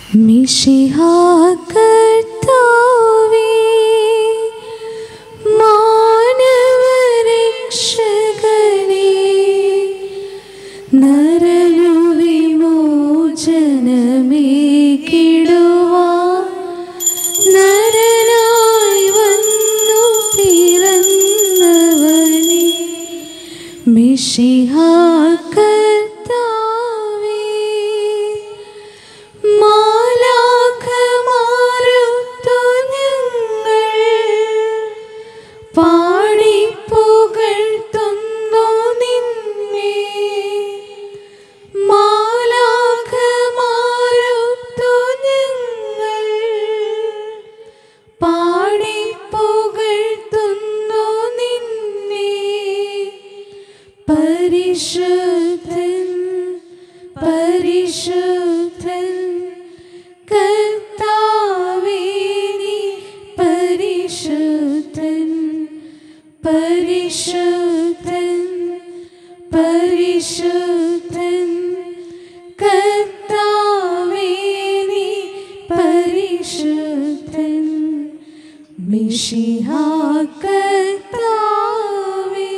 മിശിഹാ കർത്താവേ, മാനവരക്ഷകനേ, നരനുവിമോചനമേകിടുവാൻ നരനായി വന്നു പിറന്നവനേ മിശിഹാ കർത്താവേ, മാലാഖമാരുത്തു ഞങ്ങൾ പാടിപ്പുകഴ്ത്തുന്നു നിന്നെ. മാലാഖമാരുത്തു ഞങ്ങൾ പാടിപ്പുകഴ്ത്തുന്നു നിന്നെ. പരിശുദ്ധൻ പരിശുദ്ധൻ കർത്താവേ നീ പരിശുദ്ധൻ പരിശുദ്ധൻ പരിശുദ്ധൻ കർത്താവേ നീ പരിശുദ്ധൻ മിശിഹാ കർത്താവേ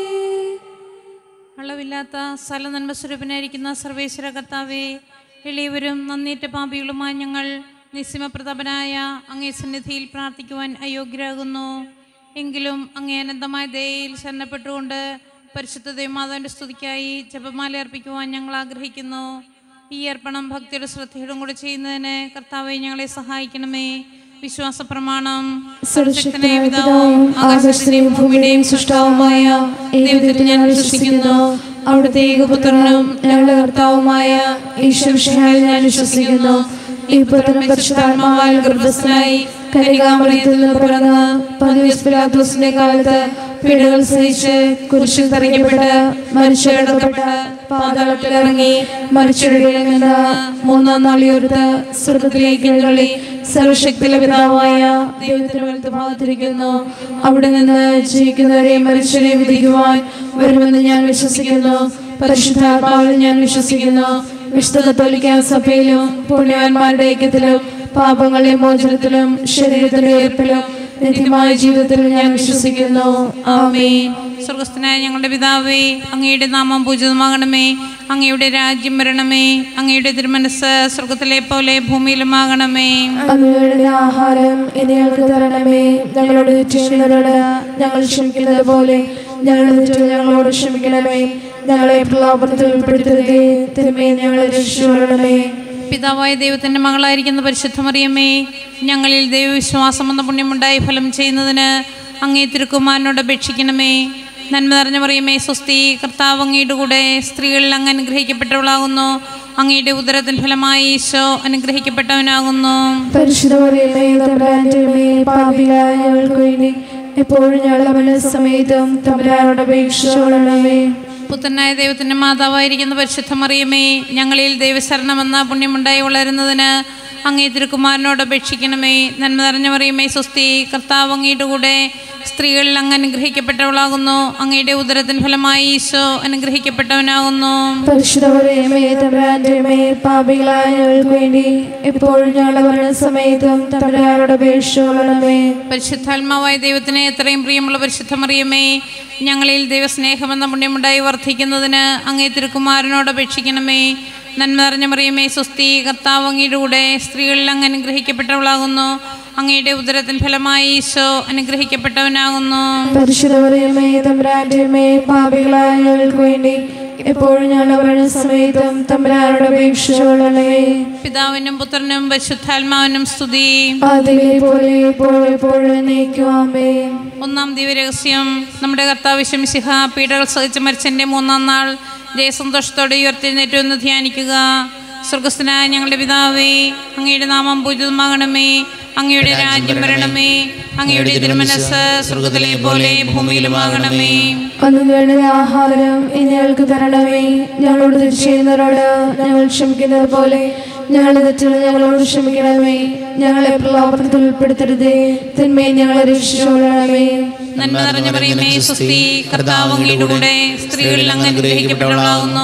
അളവില്ലാത്ത സ്ഥല നന്മ സ്വരൂപനായിരിക്കുന്ന സർവേശ്വര കർത്താവേ എളിയവരും നന്ദിയേറ്റ പാപികളുമായി ഞങ്ങൾ നിസ്യമപ്രതാപനായ അങ്ങേ സന്നിധിയിൽ പ്രാർത്ഥിക്കുവാൻ അയോഗ്യരാകുന്നു എങ്കിലും അങ്ങേ അനന്തമായ ദയയിൽ ശരണപ്പെട്ടുകൊണ്ട് പരിശുദ്ധ ദേവമാതാവിൻ്റെ സ്തുതിക്കായി ജപമാല അർപ്പിക്കുവാൻ ഞങ്ങൾ ആഗ്രഹിക്കുന്നു ഈ അർപ്പണം ഭക്തിയുടെ ശ്രദ്ധയോടും കൂടെ ചെയ്യുന്നതിന് കർത്താവെ ഞങ്ങളെ സഹായിക്കണമേ വിശ്വാസ പ്രമാണം സർവശക്തനായ പിതാവും ആകാശത്തിന്റെയും ഭൂമിയുടെയും സൃഷ്ടാവുമായ ദൈവത്തിൽ ഞാൻ വിശ്വസിക്കുന്നു അവിടുത്തെ ഏകപുത്രനും ഞങ്ങളുടെ കർത്താവുമായ ഈശ്വരശാൽ ഞാൻ വിശ്വസിക്കുന്നു ഈ പുത്രൻ പരിശുദ്ധാത്മാവാൽ ഗർഭസ്ഥനായി കനികാമറിയത്തിൽ നിന്ന് പിറന്ന് പതിവസ് പിലാത്തോസിന്റെ കാലത്ത് പീഡകൾ സഹിച്ച് കുരിശിൽ തറയ്ക്കപ്പെട്ട് മരിച്ചടക്കപ്പെട്ട് പാതാളത്തിൽ ഇറങ്ങി മരിച്ചടയിൽ നിന്ന് മൂന്നാം നാൾ ഉയർത്ത് സ്വർഗത്തിലേക്ക് എഴുന്നള്ളി സർവശക്തിയിലെ പിതാവായ ദൈവത്തിന് വലത്ത് ഭാഗത്തിരിക്കുന്നു അവിടെ നിന്ന് ജീവിക്കുന്നവരെ മരിച്ചവരെ വിധിക്കുവാൻ വരുമെന്ന് ഞാൻ വിശ്വസിക്കുന്നു പരിശുദ്ധാത്മാവിൽ ഞാൻ വിശ്വസിക്കുന്നു വിശുദ്ധ കത്തോലിക്ക സഭയിലും പുണ്യവാന്മാരുടെ ഐക്യത്തിലും പാപങ്ങളുടെ മോചനത്തിലും ശരീരത്തിന്റെ ഉയർപ്പിലും നിത്യമായ ജീവിതത്തിലും ഞാൻ വിശ്വസിക്കുന്നു ആമേ സ്വർഗസ്ഥനായ ഞങ്ങളുടെ പിതാവേ അങ്ങയുടെ നാമം പൂജിതമാകണമേ അങ്ങയുടെ രാജ്യം വരണമേ അങ്ങയുടെ തിരുമനസ് സ്വർഗത്തിലെ പോലെ ഭൂമിയിലുമാകണമേ അങ്ങയുടെ ആഹാരം ഇനി ഞങ്ങൾക്ക് തരണമേ ഞങ്ങളോട് ചെയ്യുന്നവരോട് ഞങ്ങൾ ക്ഷമിക്കുന്നത് പോലെ ഞങ്ങളുടെ തെറ്റുകൾ ഞങ്ങളോട് ക്ഷമിക്കണമേ ഞങ്ങളെ പ്രലോഭനത്തിൽ ഉൾപ്പെടുത്തരുതേ തിരുമേ ഞങ്ങളെ രക്ഷിച്ചുകൊള്ളണമേ പിതാവായ ദൈവത്തിന്റെ മകളായിരിക്കുന്ന പരിശുദ്ധമറിയമ്മേ ഞങ്ങളിൽ ദൈവവിശ്വാസം എന്ന പുണ്യമുണ്ടായി ഫലം ചെയ്യുന്നതിന് അങ്ങേ തിരുക്കുമാരനോട് അപേക്ഷിക്കണമേ നന്മ നിറഞ്ഞ മറിയമേ സ്വസ്തി കർത്താവ് അങ്ങയുടെ കൂടെ സ്ത്രീകളിൽ അങ്ങ് അനുഗ്രഹിക്കപ്പെട്ടവളാകുന്നു അങ്ങയുടെ ഉദരത്തിൻ ഫലമായി ഈശോ അനുഗ്രഹിക്കപ്പെട്ടവനാകുന്നു പരിശുദ്ധമറിയമേ തമ്പുരാന്റെ അമ്മേ, പാപികളായ ഞങ്ങൾക്ക് വേണ്ടി എപ്പോഴും ഞങ്ങളുടെ മനസ്സമേതം തമ്പുരാനോട് അപേക്ഷിച്ചുകൊള്ളണമേ പുത്രനായ ദൈവത്തിന്റെ മാതാവായിരിക്കുന്ന പരിശുദ്ധ മറിയമേ ഞങ്ങളിൽ ദൈവശരണമെന്ന പുണ്യമുണ്ടായി വളരുന്നതിന് അങ്ങേ തിരുക്കുമാരനോട് അപേക്ഷിക്കണമേ നന്മ നിറഞ്ഞ മറിയമേ സ്വസ്തി കർത്താവ് അങ്ങയുടെ കൂടെ സ്ത്രീകളിൽ അങ്ങ് അനുഗ്രഹിക്കപ്പെട്ടവളാകുന്നു അങ്ങയുടെ ഉദരത്തിൻ ഫലമായി ഈശോ അനുഗ്രഹിക്കപ്പെട്ടവനാകുന്നു പരിശുദ്ധമറിയമേ തമ്പുരാന്റെ അമ്മേ, പാപികളായ ഞങ്ങൾക്ക് വേണ്ടി എപ്പോഴും ഞങ്ങളുടെ മനസ്സമേതം തമ്പുരാനോട് അപേക്ഷിച്ചുകൊള്ളണമേ പരിശുദ്ധാത്മാവായ ദൈവത്തിന് എത്രയും പ്രിയമുള്ള പരിശുദ്ധ മറിയമേ ഞങ്ങളിൽ ദൈവസ്നേഹമെന്ന പുണ്യമുണ്ടായി വർദ്ധിക്കുന്നതിന് അങ്ങേ തിരുക്കുമാരനോട് അപേക്ഷിക്കണമേ നന്മ നിറഞ്ഞ മറിയമേ സ്വസ്തി കർത്താവ് അങ്ങയുടെ കൂടെ സ്ത്രീകളിൽ അങ്ങ് അനുഗ്രഹിക്കപ്പെട്ടവളാകുന്നു അങ്ങയുടെ ഉദരത്തിൻ ഫലമായി ഈശോ അനുഗ്രഹിക്കപ്പെട്ടവനാകുന്നു പരിശുദ്ധമറിയമേ തമ്പുരാന്റെ അമ്മേ, പാപികളായ ഞങ്ങൾക്ക് വേണ്ടി എപ്പോഴും ഞങ്ങളുടെ മനസ്സമേതം തമ്പുരാനോട് അപേക്ഷിച്ചുകൊള്ളണമേ പിതാവിനും പുത്രനും പരിശുദ്ധാത്മാവിനും സ്തുതി അതിലെ പോലെ എപ്പോഴും എപ്പോഴും നീക്കുവാമേ ഒന്നാം ദിവ്യരഹസ്യം നമ്മുടെ കർത്താവ് ശംസിഹ പീഡകൾ സഹിച്ച് മരിച്ചതിൻ്റെ മൂന്നാം നാൾ ജയസന്തോഷത്തോടെ ഉയർത്തെഴുന്നേറ്റു എന്ന് ധ്യാനിക്കുക സ്വർഗസ്ഥനായ ഞങ്ങളുടെ പിതാവേ അങ്ങയുടെ നാമം പൂജിതമാകണമേ അങ്ങയുടെ രാജ്യം വരണമേ അങ്ങയുടെ തിരുമനസ് സ്വർഗത്തിലെ പോലെ ഭൂമിയിലുമാകണമേ അന്ന് വേണ്ട ആഹാരം ഇനി ഞങ്ങൾക്ക് തരണമേ ഞങ്ങളോട് തെറ്റ് ചെയ്യുന്നവരോട് ഞങ്ങൾ ക്ഷമിക്കുന്നത് പോലെ ഞങ്ങളുടെ തെറ്റുകൾ ഞങ്ങളോട് ക്ഷമിക്കണമേ ഞങ്ങളെ പ്രലോഭനത്തിൽ ഉൾപ്പെടുത്തരുതേ തിന്മയെ ഞങ്ങളെ രക്ഷിച്ചുകൊള്ളണമേ നന്മ നിറഞ്ഞ പറയുമേ സുസ്തി കർത്താവ് അങ്ങയുടെ കൂടെ സ്ത്രീകളിൽ അങ്ങ് അനുഗ്രഹിക്കപ്പെട്ടവളാകുന്നു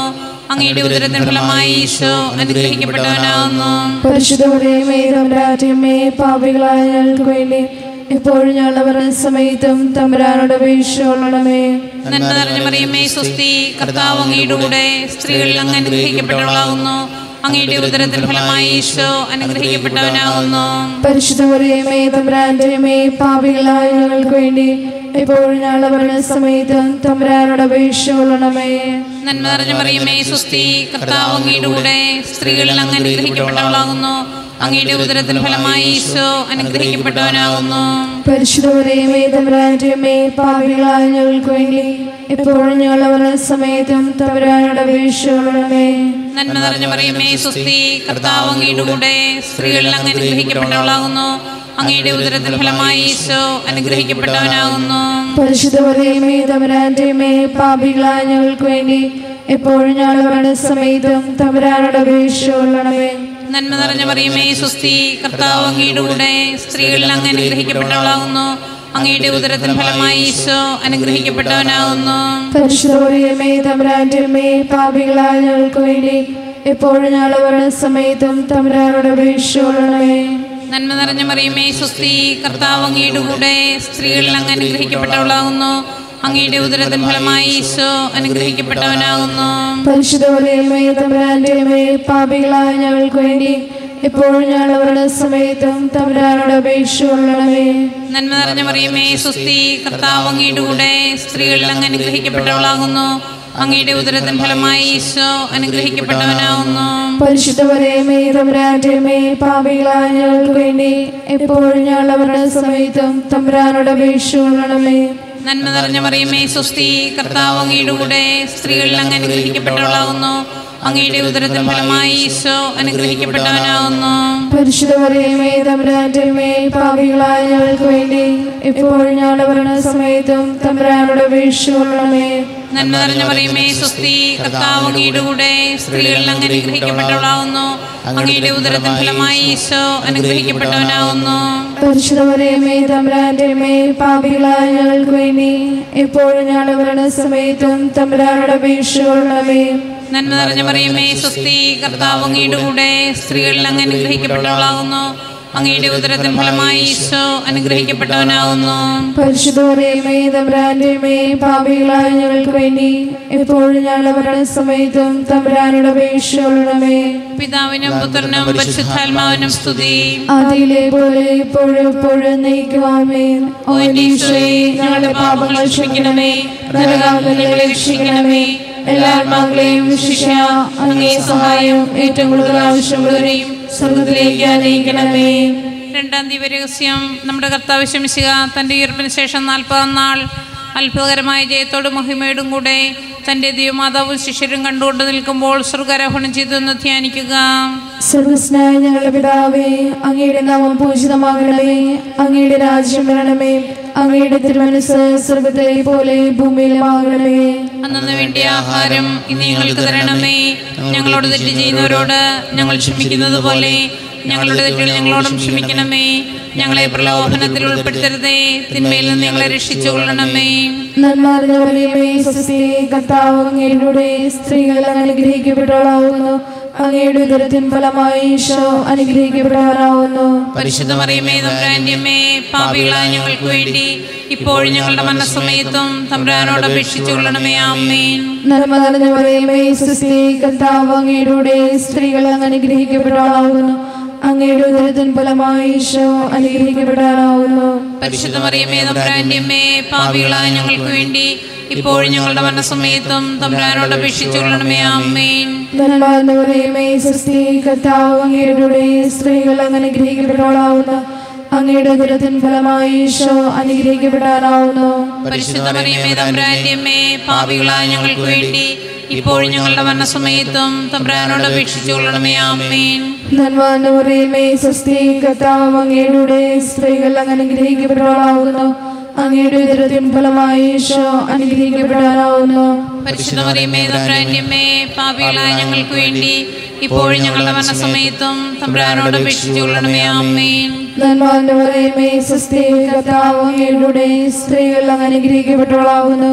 അങ്ങയുടെ ഉദരത്തിൻ ഫലമായി ഈശോ അനുഗ്രഹിക്കപ്പെട്ടവനാകുന്നു പരിശുദ്ധ മറിയമേ തമ്പുരാറ്റമ്മേ പാപികളായ ഞങ്ങൾക്ക് വേണ്ടി എപ്പോഴും ഞങ്ങളവരുടെ സമയത്തും തമ്പുരാനോട് അപേക്ഷിച്ചോളണമേ നന്മ നിറഞ്ഞ മറിയമ്മേ സ്വസ്തി കർത്താവ് അങ്ങയുടെ കൂടെ സ്ത്രീകളിൽ അങ്ങ് അനുഗ്രഹിക്കപ്പെട്ടവളാകുന്നു അങ്ങയുടെ ഉദരത്തിൻ ഫലമായി ഈശോ അനുഗ്രഹിക്കപ്പെട്ടവനാകുന്നു പരിശുദ്ധ മറിയമേ തമ്പുരാന്റെയമേ പാപികളായ ഞങ്ങൾക്ക് വേണ്ടി എപ്പോഴും ഞങ്ങളവരുടെ സമയത്തും തമ്പുരാനോട് അപേക്ഷിച്ചോളണമേ നന്മ നിറഞ്ഞ മറിയമ്മേ സ്വസ്തി കർത്താവ് അങ്ങയുടെ കൂടെ സ്ത്രീകളിൽ അങ്ങ് അനുഗ്രഹിക്കപ്പെട്ടവളാകുന്നു അങ്ങയുടെ ഉദരത്തിൻ ഫലമായി ഈശോ അനുഗ്രഹിക്കപ്പെട്ടവനാകുന്നു പരിശുദ്ധ മറിയമേ തമ്പുരാന്റെയമേ പാപികളായ ഞങ്ങൾക്ക് വേണ്ടി എപ്പോഴും ഞങ്ങളവരുടെ സമയത്തും തമ്പുരാനോട് അപേക്ഷിച്ചോളണമേ നന്മ നിറഞ്ഞ മറിയമ്മേ സ്വസ്തി കർത്താവ് അങ്ങയുടെ കൂടെ സ്ത്രീകളിൽ അങ്ങ് അനുഗ്രഹിക്കപ്പെട്ടവളാകുന്നു അങ്ങയുടെ ഉദരത്തിൻ ഫലമായി ഈശോ അനുഗ്രഹിക്കപ്പെട്ടവനാകുന്നു പരിശുദ്ധ മറിയമേ തമ്പുരാന്റെയമേ പാപികളായ ഞങ്ങൾക്ക് വേണ്ടി എപ്പോഴും ഞങ്ങളവരുടെ സമയത്തും തമ്പുരാനോട് അപേക്ഷിച്ചോളണമേ നന്മ നിറഞ്ഞ മറിയമേ സ്വസ്തി കർത്താവ് അങ്ങയുടെ കൂടെ സ്ത്രീകളിൽ അങ്ങ് അനുഗ്രഹിക്കപ്പെട്ടവളാകുന്നു അങ്ങയുടെ ഉദരത്തിൻ ഫലമായി ഈശോ അനുഗ്രഹിക്കപ്പെട്ടവനാകുന്നു പരിശുദ്ധ മറിയമേ തമ്പുരാന്റെയമേ പാപികളായ ഞങ്ങൾക്ക് വേണ്ടി എപ്പോഴും ഞങ്ങളവരുടെ സമയത്തും തമ്പുരാനോട് അപേക്ഷിച്ചോളണമേ നന്മ നിറഞ്ഞ മറിയമേ സ്വസ്തി കർത്താവ് അങ്ങയുടെ കൂടെ സ്ത്രീകളിൽ അങ്ങ് അനുഗ്രഹിക്കപ്പെട്ടവളാകുന്നു അങ്ങയുടെ ഉദരത്തിൻ ഫലമായി ഈശോ അനുഗ്രഹിക്കപ്പെട്ടവനാകുന്നു പരിശുദ്ധ മറിയമേ തമ്പുരാന്റെയമേ പാപികളായ ഞങ്ങൾക്ക് വേണ്ടി എപ്പോഴും ഞങ്ങളവരുടെ സമയത്തും തമ്പുരാനോട് അപേക്ഷിച്ചോളണമേ നന്മ നിറഞ്ഞ മറിയമേ സ്വസ്തി കർത്താവ് അങ്ങയുടെ കൂടെ സ്ത്രീകളിൽ അങ്ങ് അനുഗ്രഹിക്കപ്പെട്ടവളാകുന്നു അങ്ങയുടെ ഉദരത്തിൻ ഫലമായി ഈശോ അനുഗ്രഹിക്കപ്പെട്ടവനാകുന്നു പരിശുദ്ധ മറിയമേ തമ്പുരാന്റെയമേ പാപികളായ ഞങ്ങൾക്ക് വേണ്ടി എപ്പോഴും ഞങ്ങളവരുടെ സമയത്തും തമ്പുരാനോട് അപേക്ഷിച്ചോളണമേ നന്മ നിറഞ്ഞ മറിയമേ സ്വസ്തി കർത്താവ് അങ്ങയുടെ കൂടെ സ്ത്രീകളിൽ അങ്ങ് അനുഗ്രഹിക്കപ്പെട്ടവളാകുന്നു അങ്ങയുടെ ഉദരത്തിൻ ഫലമായി ഈശോ അനുഗ്രഹിക്കപ്പെട്ടവനാകുന്നു പരിശുദ്ധ മറിയമേ തമ്പുരാന്റെയമേ പാപികളായ ഞങ്ങൾക്ക് വേണ്ടി എപ്പോഴും ഞങ്ങളവരുടെ സമയത്തും തമ്പുരാനോട് അപേക്ഷിച്ചോളണമേ നന്മ നിറഞ്ഞ മറിയമേ സ്വസ്തി കർത്താവ് അങ്ങയുടെ കൂടെ സ്ത്രീകളിൽ അങ്ങ് അനുഗ്രഹിക്കപ്പെട്ടവളാകുന്നു അങ്ങയുടെ ഉദരത്തിൻ ഫലമായി ഈശോ അനുഗ്രഹിക്കപ്പെട്ടവനാകുന്നു പരിശുദ്ധ മറിയമേ തമ്പുരാന്റെയമേ പാപികളായ ഞങ്ങൾക്ക് വേണ്ടി എപ്പോഴും ഞങ്ങളവരുടെ സമയത്തും തമ്പുരാനോട് അപേക്ഷിച്ചോളണമേ നന്മ നിറഞ്ഞ മറിയമേ സ്വസ്തി കർത്താവ് അങ്ങയുടെ കൂടെ സ്ത്രീകളിൽ അങ്ങ് അനുഗ്രഹിക്കപ്പെട്ടവളാകുന്നു അങ്ങയുടെ ഉദരത്തിൻ ഫലമായി ഈശോ അനുഗ്രഹിക്കപ്പെട്ടവനാകുന്നു പരിശുദ്ധ മറിയമേ തമ്പുരാന്റെയമേ പാപികളായ ഞങ്ങൾക്ക് വേണ്ടി എപ്പോഴും ഞങ്ങളവരുടെ സമയത്തും തമ്പുരാനോട് അപേക്ഷിച്ചോളണമേ പിതാവിനും പുത്രനും പരിശുദ്ധാത്മാവിനും സ്തുതി ആദിയിലെ പോലെ ഇപ്പോഴും എപ്പോഴും നയിക്കുവാമേ ഓ എന്റെ ഈശോയെ ഞങ്ങളുടെ പാപങ്ങൾ ക്ഷമിക്കണമേ നരകാമങ്ങളെ രക്ഷിക്കണമേ എല്ലാ ആത്മാക്കളെയും വിശിഷ അങ്ങേ സഹായം ഏറ്റവും കൂടുതൽ ആവശ്യമുള്ളവരെയും സ്വർഗത്തിലേക്ക് അനയിക്കണമേ രണ്ടാം ദിവരഹസ്യം നമ്മുടെ കർത്താവ് ശമിശിക തൻ്റെ ഉയർപ്പിന് ശേഷം നാൽപ്പതാം നാൾ അത്ഭുതകരമായ ജയത്തോടും മഹിമയോടും കൂടെ തൻ്റെ ദൈവമാതാവും ശിഷ്യരും കണ്ടുകൊണ്ട് നിൽക്കുമ്പോൾ സ്വർഗാരോഹണം ചെയ്തെന്ന് ധ്യാനിക്കുക സർവസ്നായ ഞങ്ങളുടെ പിതാവേ അങ്ങയുടെ നാമം പൂജിതമാകണമേ അങ്ങയുടെ രാജ്യം വരണമേ അങ്ങയുടെ തിരുമനസ് സ്വർഗത്തിലെ പോലെ ഭൂമിയിലുമാകണമേ അന്നു വേണ്ടിയ ആഹാരം ഇന്ന് ഞങ്ങൾക്ക് തരണമേ ഞങ്ങളോട് തെറ്റ് ചെയ്യുന്നവരോട് ഞങ്ങൾ ക്ഷമിക്കുന്നത് പോലെ ഞങ്ങളുടെ തെറ്റുകൾ ഞങ്ങളോടും ക്ഷമിക്കണമേ ഞങ്ങളെ പ്രലോഭനത്തിൽ ഉൾപ്പെടുത്തരുതേ തിന്മയിൽ നിന്ന് ഞങ്ങളെ രക്ഷിച്ചുകൊള്ളണമേ നന്മാർന്ന മറിയമേ സ്വസ്തി കർത്താവ് അങ്ങയുടെ സ്ത്രീകൾ അനുഗ്രഹിക്കപ്പെട്ടവളാവുന്നു അങ്ങയുടെ ഉദരത്തിൻ ഫലമായി ഈശോ അനുഗ്രഹിക്കപ്പെട്ടവരാവുന്നു പരിശുദ്ധ മറിയമേ തമ്പുരാന്റെ അമ്മേ പാപികളായ ഞങ്ങൾക്ക് വേണ്ടി ഇപ്പോഴും ഞങ്ങളുടെ മനസ്സമയത്തും തമ്പുരാനോട് അപേക്ഷിച്ചുകൊള്ളണമേ ആമേൻ നന്മ നിറഞ്ഞ മറിയമേ സ്വസ്തി കർത്താവ് അങ്ങയുടെ സ്ത്രീകൾ അനുഗ്രഹിക്കപ്പെട്ടവളാവുന്നു അങ്ങയുടെ ഉദരത്തിൻ ഫലമായി ഈശോ അനുഗ്രഹിക്കപ്പെട്ടവരാവുന്നു പരിശുദ്ധ മറിയമേ തമ്പുരാന്റെ അമ്മേ പാപികളായ ഞങ്ങൾക്ക് വേണ്ടി ഇപ്പോഴും ഞങ്ങളുടെ മനസ്സമയത്തും തമ്പുരാനോട് അപേക്ഷിച്ചുകൊള്ളണമേ ആമേൻ നന്മ നിറഞ്ഞ മറിയമേ സ്വസ്തി കർത്താവ് അങ്ങയുടെ സ്ത്രീകൾ അനുഗ്രഹിക്കപ്പെട്ടവളാവുന്നു അങ്ങയുടെ ഉദരത്തിൻ ഫലമായി ഈശോ അനുഗ്രഹിക്കപ്പെടാനാവുന്നു പരിശുദ്ധ മറിയമേ തമ്പുരാന്റെ അമ്മേ പാപികളായ ഞങ്ങൾക്ക് വേണ്ടി ഇപ്പോഴും ഞങ്ങളുടെ മരണസമയത്തും തമ്പുരാനോട് അപേക്ഷിച്ചുകൊള്ളണമേ ആമേൻ നന്മ നിറഞ്ഞ മറിയമേ സ്വസ്തി കർത്താവ് അങ്ങയുടെ സ്ത്രീകൾ അനുഗ്രഹിക്കപ്പെട്ടവളാവുന്നു അങ്ങയുടെ ഉദരത്തിൻ ഫലമായി ഈശോ അനുഗ്രഹിക്കപ്പെടാനാവുന്നു പരിശുദ്ധ മറിയമേ തമ്പുരാന്റെ അമ്മേ പാപികളായ ഞങ്ങൾക്ക് വേണ്ടി ഇപ്പോഴും ഞങ്ങളുടെ മരണസമയത്തും തമ്പുരാനോട് അപേക്ഷിച്ചുകൊള്ളണമേ ആമേൻ നന്മ നിറഞ്ഞ മറിയമേ സ്വസ്തി കർത്താവ് അങ്ങയുടെ സ്ത്രീകൾ അനുഗ്രഹിക്കപ്പെട്ടവളാവുന്നു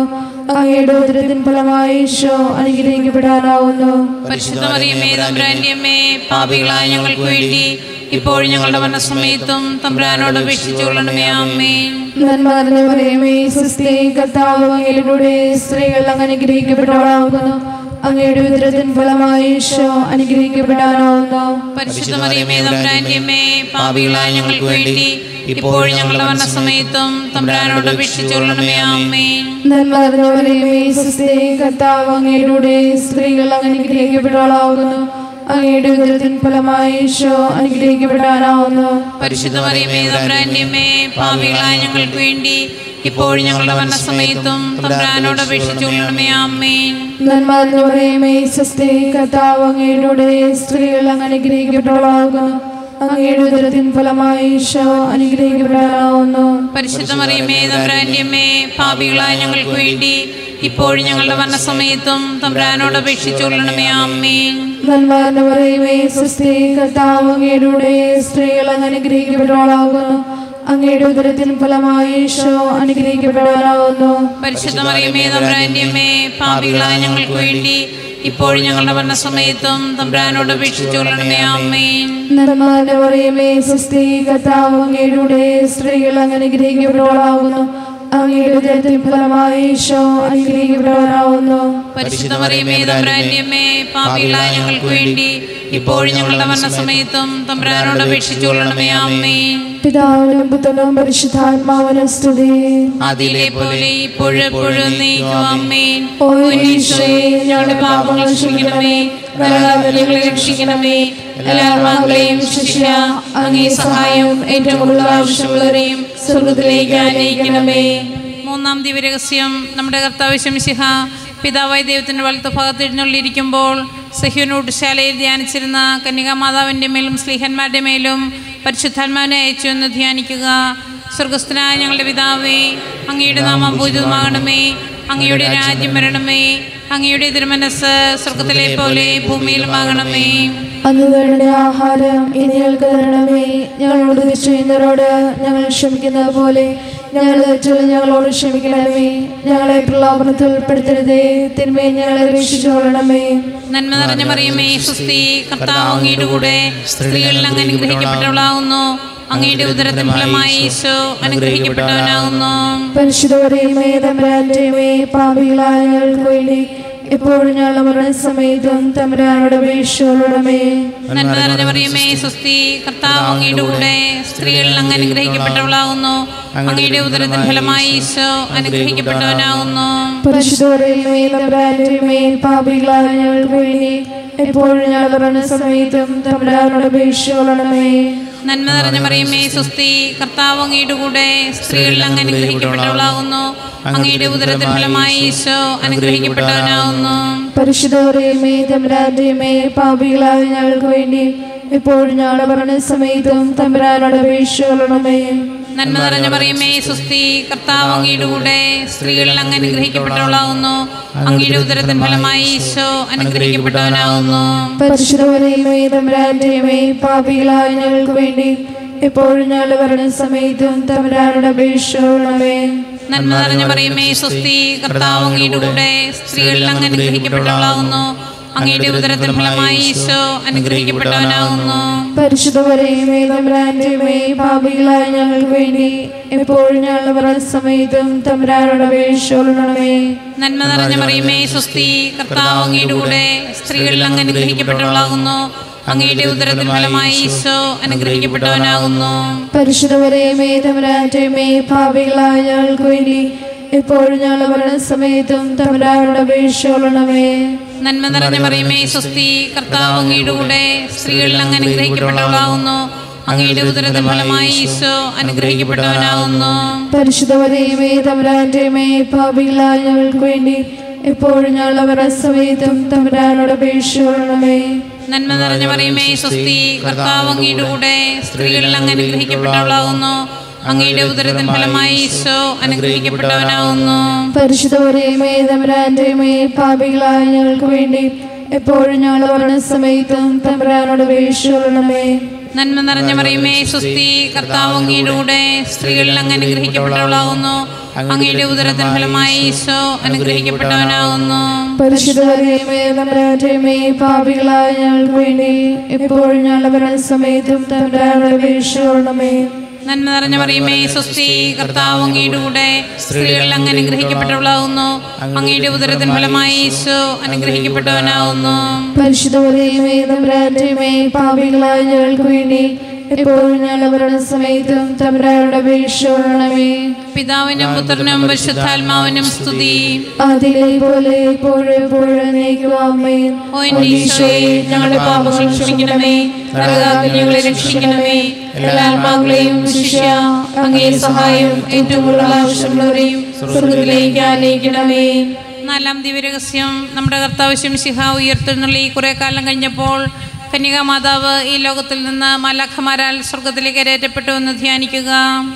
അങ്ങയുടെ ഉദരത്തിൻ ഫലമായി ഈശോ അനുഗ്രഹിക്കപ്പെടാനാവുന്നു പരിശുദ്ധ മറിയമേ തമ്പുരാന്റെ അമ്മേ പാപികളായ ഞങ്ങൾക്ക് വേണ്ടി ഇപ്പോഴും ഞങ്ങളുടെ മരണസമയത്തും തമ്പുരാനോട് അപേക്ഷിച്ചുകൊള്ളണമേ ആമേൻ നന്മ നിറഞ്ഞ മറിയമേ സുസ്ഥി കർത്താവ് അങ്ങയുടെ സ്ത്രീകൾ അങ്ങ് അനുഗ്രഹിക്കപ്പെട്ടവളാകുന്നു അങ്ങയുടെ ഉദരത്തിൻ ഫലമായി ഈശോ അനുഗ്രഹിക്കപ്പെടാനാവുന്നു പരിശുദ്ധ മറിയമേ തമ്പുരാന്റെ അമ്മേ പാപികളായ ഞങ്ങൾക്ക് വേണ്ടി ഇപ്പോഴും ഞങ്ങളുടെ മരണസമയത്തും തമ്പുരാനോട് അപേക്ഷിച്ചുകൊള്ളണമേ ആമേൻ നന്മ നിറഞ്ഞ മറിയമേ സുസ്ഥി കർത്താവ് അങ്ങയുടെ സ്ത്രീകൾ അങ്ങ് അനുഗ്രഹിക്കപ്പെട്ടവളാകുന്നു അങ്ങയുടെ ഉദരത്തിൻ ഫലമായി ഈശോ അനുഗ്രഹിക്കപ്പെടാനാവുന്നു പരിശുദ്ധ മറിയമേ തമ്പുരാന്റെ അമ്മേ പാപികളായ ഞങ്ങൾക്ക് വേണ്ടി ഇപ്പോഴും ഞങ്ങളുടെ മരണസമയത്തും തമ്പുരാനോട് അപേക്ഷിച്ചുകൊള്ളണമേ ആമേൻ നന്മ നിറഞ്ഞ മറിയമേ സുസ്ഥി കർത്താവ് അങ്ങയുടെ സ്ത്രീകൾ അങ്ങ് അനുഗ്രഹിക്കപ്പെട്ടവളാകുന്നു അങ്ങയുടെ ഉദരത്തിൻ ഫലമായി ഈശോ അനുഗ്രഹിക്കപ്പെടാനാവുന്നു പരിശുദ്ധ മറിയമേ തമ്പുരാന്റെ അമ്മേ പാപികളായ ഞങ്ങൾക്ക് വേണ്ടി ഇപ്പോഴും ഞങ്ങളുടെ മരണസമയത്തും തമ്പുരാനോട് അപേക്ഷിച്ചുകൊള്ളണമേ ആമേൻ നന്മ നിറഞ്ഞ മറിയമേ സുസ്ഥി കർത്താവ് അങ്ങയുടെ സ്ത്രീകൾ അങ്ങ് അനുഗ്രഹിക്കപ്പെട്ടവളാകുന്നു അങ്ങയുടെ ഉദരത്തിൻ ഫലമായി ഈശോ അനുഗ്രഹിക്കപ്പെടാനാവുന്നു പരിശുദ്ധ മറിയമേ തമ്പുരാന്റെ അമ്മേ പാപികളായ ഞങ്ങൾക്ക് വേണ്ടി ഇപ്പോഴും ഞങ്ങളുടെ മരണസമയത്തും തമ്പുരാനോട് അപേക്ഷിച്ചുകൊള്ളണമേ ആമേൻ നന്മ നിറഞ്ഞ മറിയമേ സുസ്ഥി കർത്താവ് അങ്ങയുടെ സ്ത്രീകൾ അങ്ങ് അനുഗ്രഹിക്കപ്പെട്ടവളാകുന്നു അങ്ങയുടെ ഉദരത്തിൻ ഫലമായി ഈശോ അനുഗ്രഹിക്കപ്പെടാനാവുന്നു പരിശുദ്ധ മറിയമേ തമ്പുരാന്റെ അമ്മേ പാപികളായ ഞങ്ങൾക്ക് വേണ്ടി ഇപ്പോഴും ഞങ്ങളുടെ മരണസമയത്തും തമ്പുരാനോട് അപേക്ഷിച്ചുകൊള്ളണമേ ആമേൻ പിതാവിനും പുത്രനും പരിശുദ്ധാത്മാവിനും സ്തുതി അതിലെ പോലെ ഇപ്പോഴും എപ്പോഴും നീക്കും ആമേൻ ഓ ഓ ഈശോയെ ഞങ്ങളുടെ പാപങ്ങൾ ക്ഷമിക്കണമേ നരകാതലങ്ങളെ രക്ഷിക്കണമേ എല്ലാ ആത്മാക്കളെയും ശിക്ഷ അങ്ങേ സഹായം ഏറ്റവും കൂടുതൽ ആവശ്യമുള്ളവരെയും സ്വർഗത്തിലേക്ക് ആനയിക്കണമേ മൂന്നാം ദിവ്യരഹസ്യം നമ്മുടെ കർത്താവ് ശംസിഹ പിതാവായ ദൈവത്തിൻ്റെ വലത്ത് ഭാഗത്ത് എഴുന്നള്ളിയിരിക്കുമ്പോൾ സഹ്യോനോട് ശാലയിൽ ധ്യാനിച്ചിരുന്ന കന്യകാമാതാവിൻ്റെ മേലും സ്ലീഹന്മാരുടെ മേലും പരിശുദ്ധാത്മാവിനെ അയച്ചു എന്ന് ധ്യാനിക്കുക സ്വർഗസ്ഥനായ ഞങ്ങളുടെ പിതാവേ അങ്ങയുടെ നാമം പൂജിതമാകണമേ അങ്ങയുടെ രാജ്യം വരണമേ അങ്ങയുടെ തിരുമനസ് സ്വർഗത്തിലെ പോലെ ഭൂമിയിലുമാകണമേ അന്ന് വേണ്ട ആഹാരം ഇനി ഞങ്ങൾക്ക് തരണമേ ഞങ്ങളോട് തെറ്റ് ചെയ്യുന്നവരോട് ഞങ്ങൾ ക്ഷമിക്കുന്നത് പോലെ ഞങ്ങൾ തെറ്റുകൾ ഞങ്ങളോട് ക്ഷമിക്കണമേ ഞങ്ങളെ പ്രലോഭനത്തിൽ ഉൾപ്പെടുത്തരുതേ തിന്മയെ ഞങ്ങളെ രക്ഷിച്ചുകൊള്ളണമേ നന്മ നിറഞ്ഞ മറിയമേ സുസ്തി കർത്താവ് അങ്ങയുടെ കൂടെ സ്ത്രീകളിൽ അങ്ങ് അനുഗ്രഹിക്കപ്പെട്ടവളാകുന്നു അങ്ങയുടെ ഉദരത്തിൻ ഫലമായി ഈശോ അനുഗ്രഹിക്കപ്പെട്ടവനാകുന്നു പരിശുദ്ധവരെയുമേ തമ്പരാന്റെയുമേ പാപികളായ ഞങ്ങൾക്ക് വേണ്ടി എപ്പോഴും ഞങ്ങളുടെ മരണസമയത്തും തമ്പരാനോട് അപേക്ഷയോടമേ നന്മ നിറഞ്ഞ മറിയമേ സുസ്തി കർത്താവ് അങ്ങയുടെ കൂടെ സ്ത്രീകളിൽ അങ്ങ് അനുഗ്രഹിക്കപ്പെട്ടവളാകുന്നു അങ്ങയുടെ ഉദരത്തിൻ ഫലമായി ഈശോ അനുഗ്രഹിക്കപ്പെട്ടവനാകുന്നു പരിശുദ്ധവരെയുമേ തമ്പരാന്റെയുമേ പാപികളായ ഞങ്ങൾക്ക് വേണ്ടി എപ്പോഴും ഞങ്ങളുടെ മരണസമയത്തും തമ്പരാനോട് അപേക്ഷയോടമേ നന്മ നിറഞ്ഞ മറിയമേ സുസ്തി കർത്താവ് അങ്ങയുടെ കൂടെ സ്ത്രീകളിൽ അങ്ങ് അനുഗ്രഹിക്കപ്പെട്ടവളാകുന്നു അങ്ങയുടെ ഉദരത്തിൻ ഫലമായി ഈശോ അനുഗ്രഹിക്കപ്പെട്ടവനാകുന്നു പരിശുദ്ധവരെയുമേ തമ്പരാന്റെയുമേ പാപികളായ ഞങ്ങൾക്ക് വേണ്ടി എപ്പോഴും ഞങ്ങളുടെ മരണസമയത്തും തമ്പരാനോട് അപേക്ഷയോടമേ നന്മ നിറഞ്ഞ മറിയമേ സുസ്തി കർത്താവ് അങ്ങയുടെ കൂടെ സ്ത്രീകളിൽ അങ്ങ് അനുഗ്രഹിക്കപ്പെട്ടവളാകുന്നു അങ്ങയുടെ ഉദരത്തിൻ ഫലമായി ഈശോ അനുഗ്രഹിക്കപ്പെട്ടവനാകുന്നു പരിശുദ്ധവരെയുമേ തമ്പരാന്റെയുമേ പാപികളായ ഞങ്ങൾക്ക് വേണ്ടി എപ്പോഴും ഞങ്ങളുടെ മരണസമയത്തും തമ്പരാനോട് അപേക്ഷയോടമേ നന്മ നിറഞ്ഞ മറിയമേ സുസ്തി കർത്താവ് അങ്ങയുടെ കൂടെ സ്ത്രീകളിൽ അങ്ങ് അനുഗ്രഹിക്കപ്പെട്ടവളാകുന്നു അങ്ങയുടെ ഉദരത്തിൻ ഫലമായി ഈശോ അനുഗ്രഹിക്കപ്പെട്ടവനാകുന്നു പരിശുദ്ധവരെയുമേ തമ്പരാന്റെയുമേ പാപികളായ ഞങ്ങൾക്ക് വേണ്ടി എപ്പോഴും ഞങ്ങളുടെ മരണസമയത്തും തമ്പരാനോട് അപേക്ഷയോടമേ നന്മ നിറഞ്ഞ മറിയമേ സുസ്തി കർത്താവ് അങ്ങയുടെ കൂടെ സ്ത്രീകളിൽ അങ്ങ് അനുഗ്രഹിക്കപ്പെട്ടവളാകുന്നു അങ്ങയുടെ ഉദരത്തിൻ ഫലമായി ഈശോ അനുഗ്രഹിക്കപ്പെട്ടവനാകുന്നു പരിശുദ്ധവരെയുമേ തമ്പരാന്റെയുമേ പാപികളായ ഞങ്ങൾക്ക് വേണ്ടി എപ്പോഴും ഞങ്ങളുടെ മരണസമയത്തും തമ്പരാനോട് അപേക്ഷയോടമേ നന്മ നിറഞ്ഞ മറിയമേ സുസ്തി കർത്താവ് അങ്ങയുടെ കൂടെ സ്ത്രീകളിൽ അങ്ങ് അനുഗ്രഹിക്കപ്പെട്ടവളാകുന്നു അങ്ങയുടെ ഉദരത്തിൻ ഫലമായി ഈശോ അനുഗ്രഹിക്കപ്പെട്ടവനാകുന്നു പരിശുദ്ധവരെയുമേ തമ്പരാന്റെയുമേ പാപികളായ ഞങ്ങൾക്ക് വേണ്ടി എപ്പോഴും ഞങ്ങളുടെ മരണസമയത്തും തമ്പരാനോട് അപേക്ഷയോടമേ നന്മ നിറഞ്ഞ മറിയമേ സുസ്തി കർത്താവ് അങ്ങയുടെ കൂടെ സ്ത്രീകളിൽ അങ്ങ് അനുഗ്രഹിക്കപ്പെട്ടവളാകുന്നു അങ്ങയുടെ ഉദരത്തിൻ ഫലമായി ഈശോ അനുഗ്രഹിക്കപ്പെട്ടവനാകുന്നു പരിശുദ്ധവരെയുമേ തമ്പരാന്റെയുമേ പാപികളായ ഞങ്ങൾക്ക് വേണ്ടി എപ്പോഴും ഞങ്ങളുടെ മരണസമയത്തും തമ്പരാനോട് അപേക്ഷയോടമേ നന്മ നിറഞ്ഞ മറിയമേ സുസ്തി കർത്താവ് അങ്ങയുടെ കൂടെ സ്ത്രീകളിൽ അങ്ങ് അനുഗ്രഹിക്കപ്പെട്ടവളാകുന്നു അങ്ങയുടെ ഉദരത്തിൻ ഫലമായി ഈശോ അനുഗ്രഹിക്കപ്പെട്ടവനാകുന്നു പരിശുദ്ധ മറിയമേ തമ്പുരാന്റെമേ പാപികളായ ഞങ്ങൾക്ക് വേണ്ടി എപ്പോഴും ഞങ്ങളുടെ മരണസമയത്തും തമ്പുരാനോട് അപേക്ഷിക്കണമേ നന്മ നിറഞ്ഞ മറിയമേ സുസ്തി കർത്താവ് അങ്ങയുടെ കൂടെ സ്ത്രീകളിൽ അങ്ങ് അനുഗ്രഹിക്കപ്പെട്ടവളാകുന്നു അങ്ങയുടെ ഉദരത്തിൻ ഫലമായി ഈശോ അനുഗ്രഹിക്കപ്പെട്ടവനാകുന്നു പരിശുദ്ധ മറിയമേ തമ്പുരാന്റെമേ പാപികളായ ഞങ്ങൾക്ക് വേണ്ടി എപ്പോഴും ഞങ്ങളുടെ മരണസമയത്തും തമ്പുരാനോട് അപേക്ഷിക്കണമേ പിതാവിനും പുത്രനും പരിശുദ്ധാത്മാവിനും സ്തുതി അതിലെ പോലെ എപ്പോഴും എപ്പോഴും നീക്കുവാമേ ഓ എൻ്റെ ഈശോയെ ഞങ്ങളുടെ പാപങ്ങൾ ക്ഷമിക്കണമേ നരകാഗ്നി ഞങ്ങളെ രക്ഷിക്കണമേ എല്ലാ ആത്മാക്കളെയും ശിഷ്യ അങ്ങേ സഹായം ഏറ്റവും കൂടുതൽ ആവശ്യമുള്ളവരെയും സ്വർഗത്തിലേക്ക് ആനയിക്കണമേ നാലാം ദിവ്യരഹസ്യം നമ്മുടെ കർത്താവ് ശംസിഹ ഉയർത്തെഴുന്നള്ളി കുറെ കാലം കഴിഞ്ഞപ്പോൾ കന്യകാ മാതാവ് ഈ ലോകത്തിൽ നിന്ന് മലഖമാരാൽ സ്വർഗത്തിലേക്ക് കയറ്റപ്പെട്ടു എന്ന് ധ്യാനിക്കുക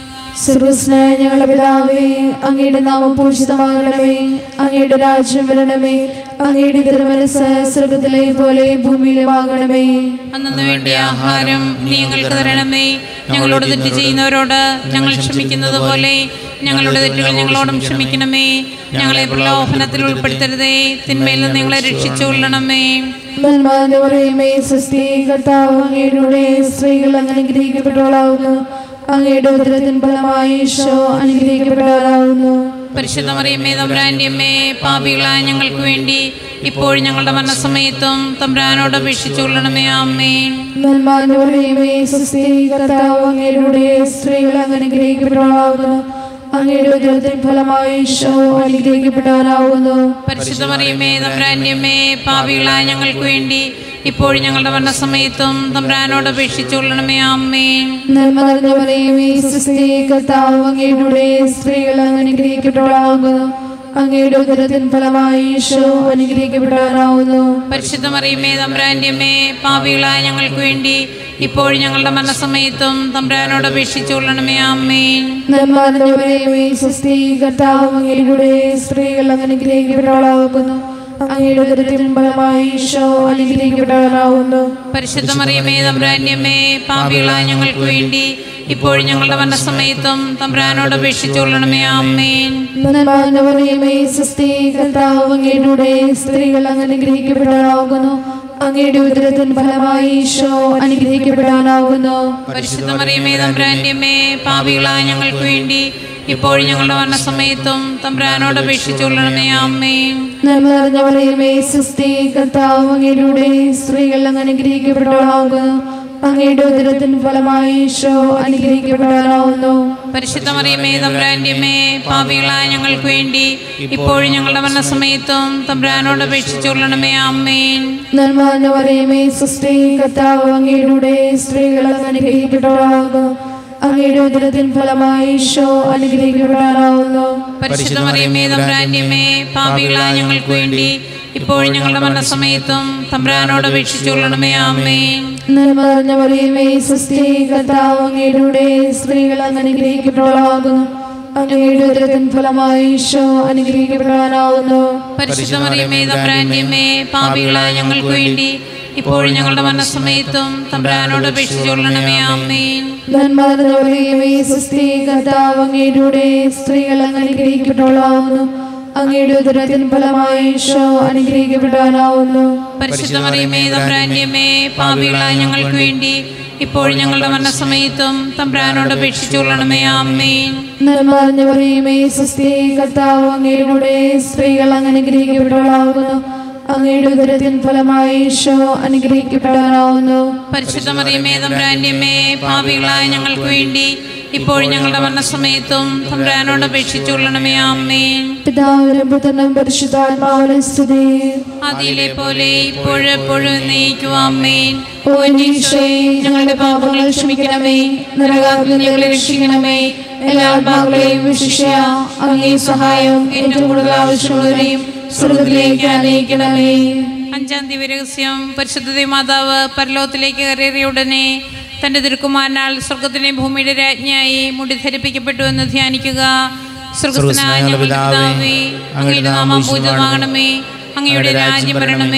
സർവസ്നായ ഞങ്ങളുടെ പിതാവേ അങ്ങയുടെ നാമം പൂജിതമാകണമേ അങ്ങയുടെ രാജ്യം വരണമേ അങ്ങയുടെ തിരുമനസ് സ്വർഗത്തിലെ പോലെ ഭൂമിയിലുമാകണമേ അന്നു വേണ്ടിയ ആഹാരം നീ ഞങ്ങൾക്ക് തരണമേ ഞങ്ങളോട് തെറ്റ് ചെയ്യുന്നവരോട് ഞങ്ങൾ ക്ഷമിക്കുന്നത് പോലെ ഞങ്ങളുടെ തെറ്റുകൾ ഞങ്ങളോടും ക്ഷമിക്കണമേ ഞങ്ങളെ പ്രലോഭനത്തിൽ ഉൾപ്പെടുത്തരുതേ തിന്മയിൽ നിന്ന് ഞങ്ങളെ രക്ഷിച്ചുകൊള്ളണമേ നന്മാന്റെ പറയുമേ സ്വസ്തി കർത്താവ് അങ്ങയുടെ സ്ത്രീകൾ അങ്ങ് അനുഗ്രഹിക്കപ്പെട്ടവളാവുന്നു അങ്ങയുടെ ഉദരത്തിൻ ഫലമായി ഈശോ അനുഗ്രഹിക്കപ്പെട്ടവരാകുന്നു പരിശുദ്ധ മറിയമ്മേ തമ്പുരാൻ്റെ അമ്മേ പാപികളായ ഞങ്ങൾക്ക് വേണ്ടി ഇപ്പോഴും ഞങ്ങളുടെ മരണസമയത്തും തമ്പുരാനോട് അപേക്ഷിച്ചുകൊള്ളണമേ അമ്മേ നന്മാന്റെ പറയുമേ സ്വസ്തി കർത്താവ് അങ്ങയുടെ സ്ത്രീകൾ അങ്ങ് അനുഗ്രഹിക്കപ്പെട്ടവളാവുന്നു അങ്ങയുടെ ഉദരത്തിൻ ഫലമായി ഈശോ അനുഗ്രഹിക്കപ്പെട്ടവരാകുന്നു പരിശുദ്ധ മറിയമ്മേ തമ്പുരാൻ്റെ അമ്മേ പാപികളായ ഞങ്ങൾക്ക് വേണ്ടി ഇപ്പോഴും ഞങ്ങളുടെ മരണസമയത്തും തമ്പുരാനോട് അപേക്ഷിച്ചുകൊള്ളണമേ അമ്മേ നന്മ നിറഞ്ഞ മറിയമേ സ്വസ്തി കർത്താവ് അങ്ങയുടെ സ്ത്രീകൾ അങ്ങ് അനുഗ്രഹിക്കപ്പെട്ടവളാകുന്നു അങ്ങയുടെ ഉദരത്തിൻ ഫലമായി ഈശോ അനുഗ്രഹിക്കപ്പെട്ടവരാകുന്നു പരിശുദ്ധ മറിയമ്മേ തമ്പുരാൻ്റെ അമ്മേ പാപികളായ ഞങ്ങൾക്ക് വേണ്ടി ഇപ്പോഴും ഞങ്ങളുടെ മരണസമയത്തും തമ്പുരാനോട് അപേക്ഷിച്ചുകൊള്ളണമേ അമ്മേ നന്മ നിറഞ്ഞ മറിയമേ സ്വസ്തി കർത്താവ് അങ്ങയുടെ സ്ത്രീകൾ അങ്ങ് അനുഗ്രഹിക്കപ്പെട്ടവളാകുന്നു അങ്ങയുടെ ഉദരത്തിൻ ഫലമായി ഈശോ അനുഗ്രഹിക്കപ്പെട്ടവരാകുന്നു പരിശുദ്ധ മറിയമ്മേ തമ്പുരാൻ്റെ അമ്മേ പാപികളായ ഞങ്ങൾക്ക് വേണ്ടി ഇപ്പോഴും ഞങ്ങളുടെ മരണസമയത്തും തമ്പുരാനോട് അപേക്ഷിച്ചുകൊള്ളണമേ അമ്മേ നന്മ നിറഞ്ഞ മറിയമേ സ്വസ്തി കർത്താവ് അങ്ങയുടെ സ്ത്രീകൾ അങ്ങ് അനുഗ്രഹിക്കപ്പെട്ടവളാകുന്നു അങ്ങയുടെ ഉദരത്തിൻ ഫലമായി ഈശോ അനുഗ്രഹിക്കപ്പെടാനാകുന്നു പരിശുദ്ധ മറിയമ്മേ തമ്പുരാൻ്റെ അമ്മേ പാപികളായ ഞങ്ങൾക്ക് വേണ്ടി ഇപ്പോഴും ഞങ്ങളുടെ മരണസമയത്തും തമ്പുരാനോട് അപേക്ഷിച്ചുകൊള്ളണമേ അമ്മേ നന്മ നിറഞ്ഞ മറിയമേ സുസ്ഥി കർത്താവ് അങ്ങയുടെ സ്ത്രീകൾ അങ്ങ് അനുഗ്രഹിക്കപ്പെട്ടവളാകുന്നു അങ്ങയുടെ ഉദരത്തിൻ ഫലമായി ഈശോ അനുഗ്രഹിക്കപ്പെടാനാവുന്നു പരിശുദ്ധ മറിയമ്മേ തമ്പുരാൻ്റെ അമ്മേ പാപികളായ ഞങ്ങൾക്ക് വേണ്ടി ഇപ്പോഴും ഞങ്ങളുടെ മരണസമയത്തും തമ്പുരാനോട് അപേക്ഷിച്ചുകൊള്ളണമേ അമ്മേ നന്മ നിറഞ്ഞ മറിയമേ സുസ്ഥി കർത്താവ് അങ്ങയുടെ സ്ത്രീകൾ അങ്ങ് അനുഗ്രഹിക്കപ്പെട്ടവളാകുന്നു അങ്ങയുടെ ഉദരത്തിൻ ഫലമായി ഈശോ അനുഗ്രഹിക്കപ്പെടാനാവുന്നു പരിശുദ്ധ മറിയമ്മേ തമ്പുരാൻ്റെ അമ്മേ പാപികളായ ഞങ്ങൾക്ക് വേണ്ടി ഇപ്പോഴും ഞങ്ങളുടെ മരണസമയത്തും തമ്പുരാനോട് അപേക്ഷിച്ചുകൊള്ളണമേ അമ്മേ നന്മ നിറഞ്ഞ മറിയമേ സുസ്ഥി കർത്താവ് അങ്ങയുടെ സ്ത്രീകൾ അങ്ങ് അനുഗ്രഹിക്കപ്പെട്ടവളാകുന്നു അങ്ങയുടെ ഉദരത്തിൻ ഫലമായി ഈശോ അനുഗ്രഹിക്കപ്പെടാനാവുന്നു പരിശുദ്ധ മറിയമ്മേ തമ്പുരാൻ്റെ അമ്മേ പാപികളായ ഞങ്ങൾക്ക് വേണ്ടി ഇപ്പോഴും ഞങ്ങളുടെ മരണസമയത്തും തമ്പുരാനോട് അപേക്ഷിച്ചുകൊള്ളണമേ അമ്മേ നന്മ നിറഞ്ഞ മറിയമേ സുസ്ഥി കർത്താവ് അങ്ങയുടെ സ്ത്രീകൾ അങ്ങ് അനുഗ്രഹിക്കപ്പെട്ടവളാകുന്നു അങ്ങയുടെ ഉദരത്തിൻ ഫലമായി ഈശോ അനുഗ്രഹിക്കപ്പെടാനാവുന്നു പരിശുദ്ധ മറിയമ്മേ തമ്പുരാൻ്റെ അമ്മേ പാപികളായ ഞങ്ങൾക്ക് വേണ്ടി ഇപ്പോഴും ഞങ്ങളുടെ മരണസമയത്തും തമ്പുരാനോട് അപേക്ഷിച്ചുകൊള്ളണമേ അമ്മേ നന്മ നിറഞ്ഞ മറിയമേ സുസ്ഥി കർത്താവ് അങ്ങയുടെ സ്ത്രീകൾ അങ്ങ് അനുഗ്രഹിക്കപ്പെട്ടവളാകുന്നു അങ്ങയുടെ ഉദരത്തിൻ ഫലമായി ഈശോ അനുഗ്രഹിക്കപ്പെടാനാവുന്നു പരിശുദ്ധ മറിയമ്മേ തമ്പുരാൻ്റെ അമ്മേ പാപികളായ ഞങ്ങൾക്ക് വേണ്ടി ഇപ്പോഴും ഞങ്ങളുടെ മരണസമയത്തും തമ്പുരാനോട് അപേക്ഷിച്ചുകൊള്ളണമേ അമ്മേ പിതാവിനും പുത്രനും പരിശുദ്ധാത്മാവിനും സ്തുതി അതിലെ പോലെ ഇപ്പോഴെപ്പോഴും എന്നേക്കും അമ്മേ ഓ എന്റെ ഈശോയെ ഞങ്ങളുടെ പാപങ്ങൾ ക്ഷമിക്കണമേ നരകാഗ്നി ഞങ്ങളെ രക്ഷിക്കണമേ എല്ലാ ആത്മാക്കളെയും വിശിഷ്യ അങ്ങേ സഹായം ഏറ്റവും കൂടുതൽ ആവശ്യമുള്ളവരെയും സ്വർഗത്തിലേക്ക് അനയിക്കണമേ അഞ്ചാം ദിവ്യരഹസ്യം പരിശുദ്ധ മാതാവ് പരലോകത്തിലേക്ക് കയറിയ ഉടനെ തൻ്റെ തിരുക്കുമാരനാൽ സ്വർഗത്തിൻ്റെ ഭൂമിയുടെ രാജ്ഞിയായി മുടി ധരിപ്പിക്കപ്പെട്ടു എന്ന് ധ്യാനിക്കുക സ്വർഗസ്നായ ഞങ്ങളുടെ പിതാവേ അങ്ങയുടെ നാമം പൂജിതമാകണമേ അങ്ങയുടെ രാജ്യം വരണമേ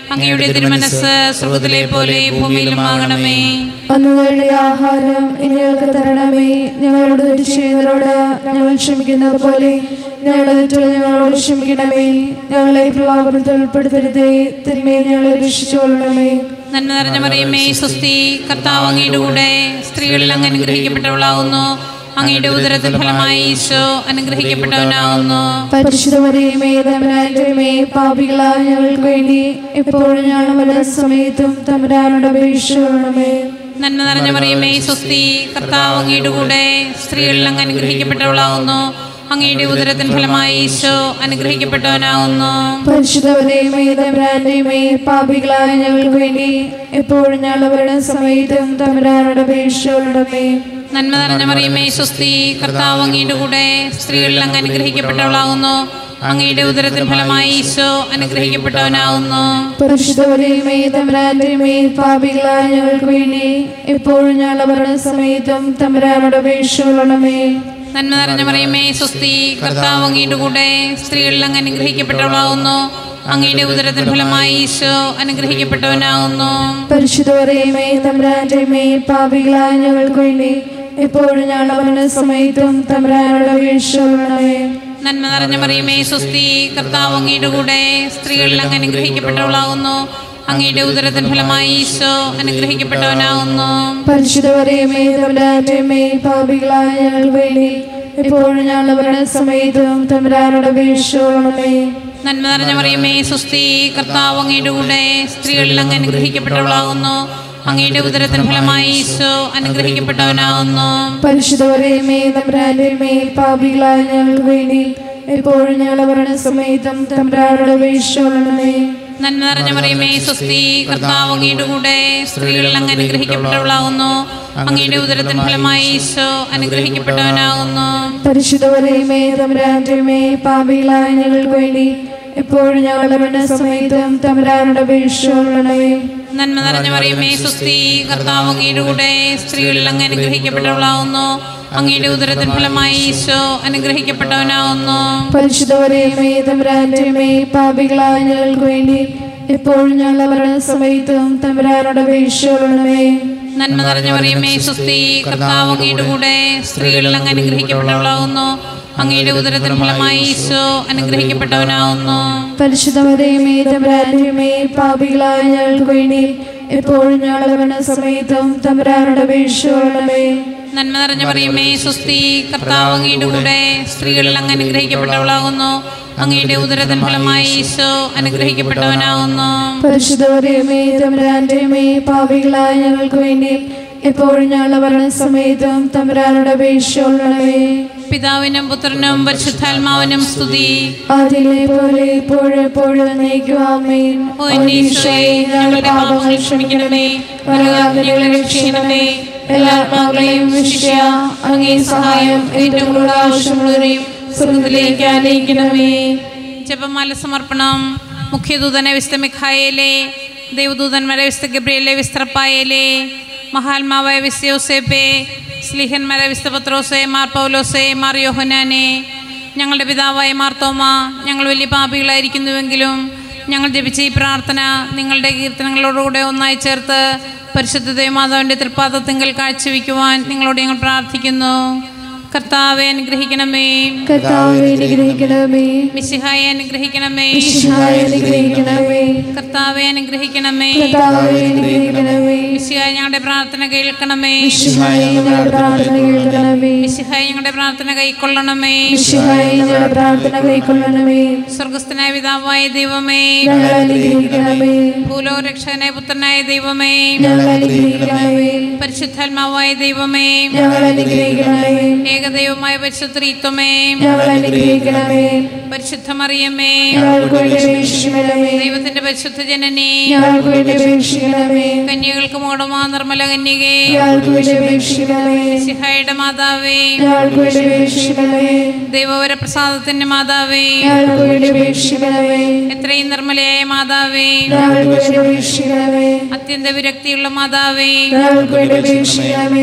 അങ്ങയുടെ തിരുമനസ് സ്വർഗത്തിലെ പോലെ ഭൂമിയിലും ആകണമേ അന്നുകളുടെ ആഹാരം ഇനി ഞങ്ങൾക്ക് തരണമേ ഞങ്ങളോട് തെറ്റ് ചെയ്യുന്നവരോട് ഞങ്ങൾ ക്ഷമിക്കുന്നത് പോലെ ഞങ്ങളുടെ തെറ്റുകൾ ഞങ്ങളോട് ക്ഷമിക്കണമേ ഞങ്ങളെ പ്രലോഭനത്തിൽ ഉൾപ്പെടുത്തരുതേ തിന്മയെ ഞങ്ങളെ രക്ഷിച്ചുകൊള്ളണമേ നന്മ നിറഞ്ഞ മറിയമേ സ്വസ്തി കർത്താവ് അങ്ങയുടെ കൂടെ സ്ത്രീകളിൽ അങ്ങ് അനുഗ്രഹിക്കപ്പെട്ടവളാകുന്നു അങ്ങയുടെ ഉദരത്തിൽ ഫലമായി ഈശോ അനുഗ്രഹിക്കപ്പെട്ടവനാകുന്നു പരിശുദ്ധമറിയമേ തമ്പരാൻ്റെമേ പാപികളായ ഞങ്ങൾക്ക് വേണ്ടി എപ്പോഴും ഞങ്ങളുടെ സമയത്തും തമ്പരാനോട് അപേക്ഷിച്ചുകൊള്ളണമേ നന്മ നിറഞ്ഞ മറിയമേ സ്വസ്തി കർത്താവ് അങ്ങയുടെ കൂടെ സ്ത്രീകളിൽ അങ്ങ് അനുഗ്രഹിക്കപ്പെട്ടവളാകുന്നു അങ്ങയുടെ ഉദരത്തിൻ ഫലമായി ഈശോ അനുഗ്രഹിക്കപ്പെട്ടവനാകുന്നു പരിശുദ്ധമറിയമേ തമ്പരാൻ്റെമേ പാപികളായ ഞങ്ങൾക്ക് വേണ്ടി എപ്പോഴും ഞങ്ങളുടെ സമയത്തും തമ്പരാനോട് അപേക്ഷിച്ചുകൊള്ളണമേ നന്മ നിറഞ്ഞ മറിയമേ സ്വസ്തി കർത്താവ് അങ്ങയുടെ കൂടെ സ്ത്രീകളിൽ അങ്ങ് അനുഗ്രഹിക്കപ്പെട്ടവളാകുന്നു അങ്ങയുടെ ഉദരത്തിൻ ഫലമായി ഈശോ അനുഗ്രഹിക്കപ്പെട്ടവനാകുന്നു പരിശുദ്ധമറിയമേ തമ്പരാൻ്റെമേ പാപികളായ ഞങ്ങൾക്ക് വേണ്ടി എപ്പോഴും ഞങ്ങളുടെ സമയത്തും തമ്പരാനോട് അപേക്ഷിച്ചുകൊള്ളണമേ നന്മ നിറഞ്ഞ മറിയമേ സ്വസ്തി കർത്താവ് അങ്ങയുടെ കൂടെ സ്ത്രീകളിൽ അങ്ങ് അനുഗ്രഹിക്കപ്പെട്ടവളാകുന്നു അങ്ങയുടെ ഉദരത്തിൻ ഫലമായി ഈശോ അനുഗ്രഹിക്കപ്പെട്ടവനാകുന്നു പരിശുദ്ധമറിയമേ തമ്പരാൻ്റെമേ പാപികളായ ഞങ്ങൾക്ക് വേണ്ടി എപ്പോഴും ഞങ്ങളുടെ സമയത്തും തമ്പരാനോട് അപേക്ഷിച്ചുകൊള്ളണമേ നന്മ നിറഞ്ഞ മറിയമേ സ്വസ്തി കർത്താവ് അങ്ങയുടെ കൂടെ സ്ത്രീകളിൽ അങ്ങ് അനുഗ്രഹിക്കപ്പെട്ടവളാകുന്നു അങ്ങയുടെ ഉദരത്തിൻ ഫലമായി ഈശോ അനുഗ്രഹിക്കപ്പെട്ടവനാകുന്നു പരിശുദ്ധമറിയമേ തമ്പരാൻ്റെമേ പാപികളായ ഞങ്ങൾക്ക് വേണ്ടി എപ്പോഴും ഞങ്ങളുടെ സമയത്തും തമ്പരാനോട് അപേക്ഷിച്ചുകൊള്ളണമേ നന്മ നിറഞ്ഞ മറിയമേ സ്വസ്തി കർത്താവ് അങ്ങയുടെ കൂടെ സ്ത്രീകളിൽ അങ്ങ് അനുഗ്രഹിക്കപ്പെട്ടവളാകുന്നു അങ്ങയുടെ ഉദരത്തിൻ ഫലമായി ഈശോ അനുഗ്രഹിക്കപ്പെട്ടവനാകുന്നു പരിശുദ്ധമറിയമേ തമ്പരാൻ്റെമേ പാപികളായ ഞങ്ങൾക്ക് വേണ്ടി എപ്പോഴും ഞങ്ങളുടെ സമയത്തും തമ്പരാനോട് അപേക്ഷിച്ചുകൊള്ളണമേ നന്മ നിറഞ്ഞ മറിയമേ സ്വസ്തി കർത്താവ് അങ്ങയുടെ കൂടെ സ്ത്രീകളിൽ അങ്ങ് അനുഗ്രഹിക്കപ്പെട്ടവളാകുന്നു അങ്ങയുടെ ഉദരത്തിൻ ഫലമായി ഈശോ അനുഗ്രഹിക്കപ്പെട്ടവനാകുന്നു പരിശുദ്ധമറിയമേ തമ്പരാൻ്റെമേ പാപികളായ ഞങ്ങൾക്ക് വേണ്ടി എപ്പോഴും ഞങ്ങളുടെ സമയത്തും തമ്പരാനോട് അപേക്ഷിച്ചുകൊള്ളണമേ നന്മ നിറഞ്ഞ മറിയമേ സ്വസ്തി കർത്താവ് അങ്ങയുടെ കൂടെ സ്ത്രീകളിൽ അങ്ങ് അനുഗ്രഹിക്കപ്പെട്ടവളാകുന്നു അങ്ങയുടെ ഉദരത്തിൻ ഫലമായി ഈശോ അനുഗ്രഹിക്കപ്പെട്ടവനാകുന്നു പരിശുദ്ധമറിയമേ തമ്പരാൻ്റെമേ പാപികളായ ഞങ്ങൾക്ക് വേണ്ടി എപ്പോഴും ഞങ്ങളുടെ സമയത്തും തമ്പരാനോട് അപേക്ഷിച്ചുകൊള്ളണമേ നന്മ നിറഞ്ഞ മറിയമേ സ്വസ്തി കർത്താവ് അങ്ങയുടെ കൂടെ സ്ത്രീകളിൽ അങ്ങ് അനുഗ്രഹിക്കപ്പെട്ടവളാകുന്നു അങ്ങയുടെ ഉദരത്തിൻ ഫലമായി ഈശോ അനുഗ്രഹിക്കപ്പെട്ടവനാകുന്നു പരിശുദ്ധമറിയമേ തമ്പരാൻ്റെമേ പാപികളായ ഞങ്ങൾക്ക് വേണ്ടി എപ്പോഴും ഞങ്ങളുടെ സമയത്തും തമ്പരാനോട് അപേക്ഷിച്ചുകൊള്ളണമേ നന്മ നിറഞ്ഞ മറിയമേ സ്വസ്തി കർത്താവ് അങ്ങയുടെ കൂടെ സ്ത്രീകളിൽ അങ്ങ് അനുഗ്രഹിക്കപ്പെട്ടവളാകുന്നു അങ്ങയുടെ ഉദരത്തിൻ ഫലമായി ഈശോ അനുഗ്രഹിക്കപ്പെട്ടവനാകുന്നു പരിശുദ്ധമറിയമേ തമ്പരാൻ്റെമേ പാപികളായ ഞങ്ങൾക്ക് വേണ്ടി എപ്പോഴും ഞങ്ങളുടെ സമയത്തും തമ്പരാനോട് അപേക്ഷിച്ചുകൊള്ളണമേ പിതാവിനും പുത്രനും പരിശുദ്ധാത്മാവിനും സ്തുതി അതിലെ പോലെ ഇപ്പോഴും എപ്പോഴും നയിക്കുവാമേൻ ഓ എന്റെ ഈശോയെ ഞങ്ങളുടെ പാപങ്ങൾ ക്ഷമിക്കണമേ ഞങ്ങളെ രക്ഷിക്കണമേ എല്ലാ ആത്മാക്കളെയും വിശിഷ്യ അങ്ങേ സഹായം ഏറ്റവും കൂടുതൽ ആവശ്യമുള്ളവരെയും സ്വർഗത്തിലേക്ക് ആനയിക്കണമേ ജപമാല സമർപ്പണം മുഖ്യദൂതനെ വിസ്ത മിഖായേലെ ദേവദൂതന്മാരെ വിസ്ത ഗബ്രിയലെ വിസ്ത്രപ്പായേലെ മഹാത്മാവായ വിസ്ത യോസേപ്പെ സ്ലിഹന്മാരെ വിസ്ത പത്രോസെ മാർ പൗലോസെ മാർ യോഹനാനെ ഞങ്ങളുടെ പിതാവായ മാർത്തോമ ഞങ്ങൾ വലിയ പാപികളായിരിക്കുന്നുവെങ്കിലും ഞങ്ങൾ ജപിച്ച ഈ പ്രാർത്ഥന നിങ്ങളുടെ കീർത്തനങ്ങളോടുകൂടെ ഒന്നായി ചേർത്ത് പരിശുദ്ധ ദേവമാതാവിൻ്റെ തൃപ്പാദത്തിങ്കൽ കാഴ്ചവെക്കുവാൻ നിങ്ങളോട് ഞങ്ങൾ പ്രാർത്ഥിക്കുന്നു കർത്താവെ അനുഗ്രഹിക്കണമേ കർത്താവെ അനുഗ്രഹിക്കണമേ മിശിഹായെ അനുഗ്രഹിക്കണമേ മിശിഹായെ അനുഗ്രഹിക്കണമേ കർത്താവെ അനുഗ്രഹിക്കണമേ കർത്താവെ അനുഗ്രഹിക്കണമേ മിശിഹായ ഞങ്ങളുടെ പ്രാർത്ഥന കേൾക്കണമേ മിശിഹായെ ഞങ്ങളുടെ പ്രാർത്ഥന കേൾക്കണമേ മിശിഹായ ഞങ്ങളുടെ പ്രാർത്ഥന കൈക്കൊള്ളണമേ മിശിഹായെ ഞങ്ങളുടെ പ്രാർത്ഥന കൈക്കൊള്ളണമേ സ്വർഗസ്ഥനായ പിതാവായ ദൈവമേ ഞങ്ങൾ അനുഗ്രഹിക്കണമേ ഭൂലോ രക്ഷകനായ പുത്രനായ ദൈവമേ ഞങ്ങൾ അനുഗ്രഹിക്കണമേ പരിശുദ്ധാത്മാവായ ദൈവമേ ഞങ്ങൾ അനുഗ്രഹിക്കണമേ ഏകദൈവമായ പരിശുദ്ധീത്വമേ ഞങ്ങൾ അനുഗ്രഹിക്കണമേ പരിശുദ്ധമറിയമേ ഞങ്ങൾക്ക് വേണ്ടി അപേക്ഷിക്കണമേ ദൈവത്തിന്റെ പരിശുദ്ധ ജനനി ഞങ്ങൾക്ക് വേണ്ടി അപേക്ഷിക്കണമേ കന്യകൾക്ക് മോടമാ നിർമ്മല കന്യകേ ഞങ്ങൾക്ക് വേണ്ടി അപേക്ഷിക്കണമേ സിഹായുടെ മാതാവേ ഞങ്ങൾക്ക് വേണ്ടി അപേക്ഷിക്കണമേ ദൈവവര പ്രസാദത്തിന്റെ മാതാവേ ഞങ്ങൾക്ക് വേണ്ടി അപേക്ഷിക്കണമേ എത്രയും നിർമ്മലയായ മാതാവേ ഞങ്ങൾക്ക് വേണ്ടി അപേക്ഷിക്കണമേ അത്യന്ത വിരക്തിയുള്ള മാതാവേ ഞങ്ങൾക്ക് വേണ്ടി അപേക്ഷിക്കണമേ